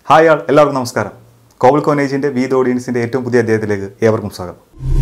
hi ആൾ എല്ലാവർക്കും നമസ്കാരം കോവൽ കോനേജിൻ്റെ വീത് ഓഡിയൻസിൻ്റെ ഏറ്റവും പുതിയ അധ്യായത്തിലേക്ക് ഏവർക്കും സ്വാഗതം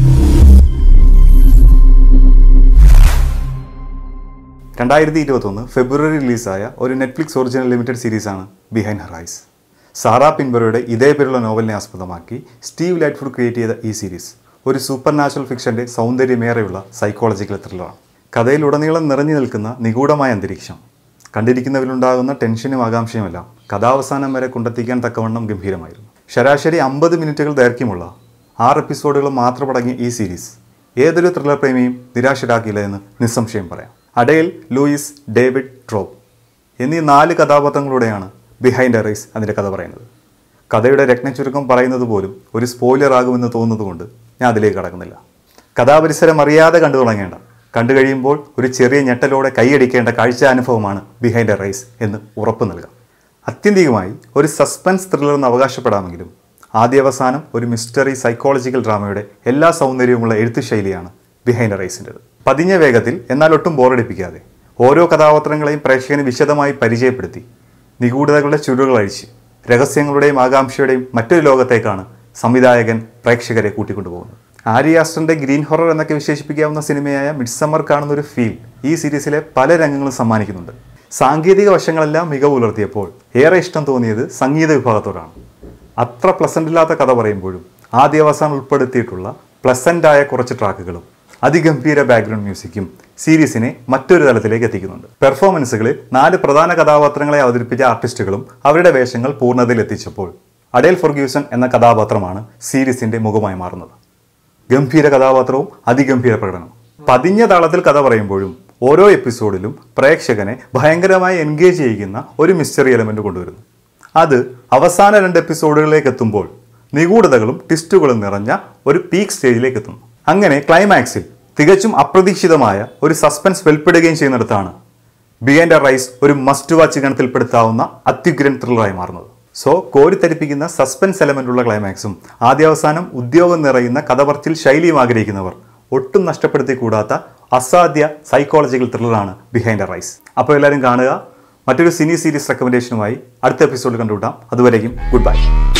രണ്ടായിരത്തി ഇരുപത്തൊന്ന് ഫെബ്രുവരി റിലീസായ ഒരു നെറ്റ്ഫ്ലിക്സ് ഒറിജിനൽ ലിമിറ്റഡ് സീരീസാണ് ബിഹൈൻഡ് ഹറൈസ് സാറാ പിൻബറയുടെ ഇതേ പേരുള്ള നോവലിനെ ആസ്പദമാക്കി സ്റ്റീവ് ലൈറ്റ്ഫുഡ് ക്രിയേറ്റ് ചെയ്ത ഈ സീരീസ് ഒരു സൂപ്പർ നാച്ചുറൽ ഫിക്ഷൻ്റെ സൗന്ദര്യമേറെയുള്ള സൈക്കോളജിക്കൽ ത്രില്ലറാണ് കഥയിലുടനീളം നിറഞ്ഞു നിൽക്കുന്ന നിഗൂഢമായ അന്തരീക്ഷം കണ്ടിരിക്കുന്നവരിലുണ്ടാകുന്ന ടെൻഷനും ആകാംക്ഷയുമെല്ലാം കഥാവസാനം വരെ കൊണ്ടെത്തിക്കാൻ തക്കവണ്ണം ഗംഭീരമായിരുന്നു ശരാശരി അമ്പത് മിനിറ്റുകൾ ദൈർഘ്യമുള്ള ആറ് എപ്പിസോഡുകൾ മാത്രമടങ്ങിയ ഈ സീരീസ് ഏതൊരു ത്രില്ലർ പ്രേമിയും നിരാശരാക്കില്ല എന്ന് നിസ്സംശയം പറയാം അഡേൽ ലൂയിസ് ഡേവിഡ് ട്രോപ്പ് എന്നീ നാല് കഥാപാത്രങ്ങളുടെയാണ് ബിഹൈൻഡ് എറൈസ് അതിൻ്റെ കഥ പറയുന്നത് കഥയുടെ രത്നച്ചുരുക്കം പറയുന്നത് പോലും ഒരു സ്പോയിലർ ആകുമെന്ന് തോന്നുന്നതുകൊണ്ട് ഞാൻ അതിലേക്ക് കടക്കുന്നില്ല കഥാപരിസരം അറിയാതെ കണ്ടു തുടങ്ങേണ്ട കണ്ടു കഴിയുമ്പോൾ ഒരു ചെറിയ ഞെട്ടലോടെ കൈയടിക്കേണ്ട കാഴ്ച അനുഭവമാണ് ബിഹൈൻഡ് എ റൈസ് എന്ന് ഉറപ്പ് നൽകാം അത്യന്തികമായി ഒരു സസ്പെൻസ് ത്രില്ലർ എന്ന് അവകാശപ്പെടാമെങ്കിലും ആദ്യാവസാനം ഒരു മിസ്റ്ററി സൈക്കോളജിക്കൽ ഡ്രാമയുടെ എല്ലാ സൗന്ദര്യവുമുള്ള എഴുത്ത് ശൈലിയാണ് ബിഹൈൻഡ് എ റൈസിൻ്റെത് പതിഞ്ഞ വേഗത്തിൽ എന്നാൽ ഒട്ടും ബോറടിപ്പിക്കാതെ ഓരോ കഥാപാത്രങ്ങളെയും പ്രേക്ഷകന് വിശദമായി പരിചയപ്പെടുത്തി നിഗൂഢതകളുടെ ചുരുളുകൾ അഴിച്ച് രഹസ്യങ്ങളുടെയും ആകാംക്ഷയുടെയും മറ്റൊരു ലോകത്തേക്കാണ് സംവിധായകൻ പ്രേക്ഷകരെ കൂട്ടിക്കൊണ്ടുപോകുന്നത് ആര്യാസ്റ്ററിന്റെ ഗ്രീൻ ഹൊറർ എന്നൊക്കെ വിശേഷിപ്പിക്കാവുന്ന സിനിമയായ മിഡ്സമ്മർ കാണുന്ന ഒരു ഫീൽ ഈ സീരീസിലെ പല രംഗങ്ങളും സമ്മാനിക്കുന്നുണ്ട് സാങ്കേതിക വശങ്ങളെല്ലാം മികവ് പുലർത്തിയപ്പോൾ ഏറെ ഇഷ്ടം തോന്നിയത് സംഗീത വിഭാഗത്തോടാണ് അത്ര പ്ലസന്റ് ഇല്ലാത്ത കഥ പറയുമ്പോഴും ആദ്യാവസാനം ഉൾപ്പെടുത്തിയിട്ടുള്ള പ്ലസന്റ് ആയ കുറച്ച് ട്രാക്കുകളും അതിഗംഭീര ബാക്ക്ഗ്രൗണ്ട് മ്യൂസിക്കും സീരീസിനെ മറ്റൊരു തലത്തിലേക്ക് എത്തിക്കുന്നുണ്ട് പെർഫോമൻസുകളിൽ നാല് പ്രധാന കഥാപാത്രങ്ങളെ അവതരിപ്പിച്ച ആർട്ടിസ്റ്റുകളും അവരുടെ വേഷങ്ങൾ പൂർണ്ണതയിൽ എത്തിച്ചപ്പോൾ അഡേൽ ഫൊർഗ്യൂസൺ എന്ന കഥാപാത്രമാണ് സീരീസിന്റെ മുഖമായി മാറുന്നത് ഗംഭീര കഥാപാത്രവും അതിഗംഭീര പ്രകടനവും പതിഞ്ഞ താളത്തിൽ കഥ പറയുമ്പോഴും ഓരോ എപ്പിസോഡിലും പ്രേക്ഷകനെ ഭയങ്കരമായി എൻഗേജ് ചെയ്യിക്കുന്ന ഒരു മിസ്റ്ററി എലമെന്റ് കൊണ്ടുവരുന്നു അത് അവസാന രണ്ട് എപ്പിസോഡുകളിലേക്ക് എത്തുമ്പോൾ നിഗൂഢതകളും ട്വിസ്റ്റുകളും നിറഞ്ഞ ഒരു പീക്ക് സ്റ്റേജിലേക്ക് എത്തുന്നു അങ്ങനെ ക്ലൈമാക്സിൽ തികച്ചും അപ്രതീക്ഷിതമായ ഒരു സസ്പെൻസ് വെൽപ്പെടുകയും ചെയ്യുന്നിടത്താണ് ബിഹൈൻഡ് എ റൈസ് ഒരു മസ്റ്റ് വാച്ച് ഗണത്തിൽപ്പെടുത്താവുന്ന അത്യുഗ്രൻ ത്രില്ലറായി മാറുന്നത് സോ കോരിത്തരിപ്പിക്കുന്ന സസ്പെൻസ് എലമെന്റ് ഉള്ള ക്ലൈമാക്സും ആദ്യാവസാനം ഉദ്യോഗം നിറയുന്ന കഥപറച്ചിൽ ശൈലിയും ആഗ്രഹിക്കുന്നവർ ഒട്ടും നഷ്ടപ്പെടുത്തി കൂടാത്ത അസാധ്യ സൈക്കോളജിക്കൽ ത്രില്ലറാണ് ബിഹൈൻഡ് എ റൈസ് അപ്പോൾ എല്ലാവരും കാണുക മറ്റൊരു സിനി സീരീസ് റെക്കമെൻഡേഷനുമായി അടുത്ത എപ്പിസോഡിൽ കണ്ടുകൂട്ടാം അതുവരേക്കും ഗുഡ് ബൈ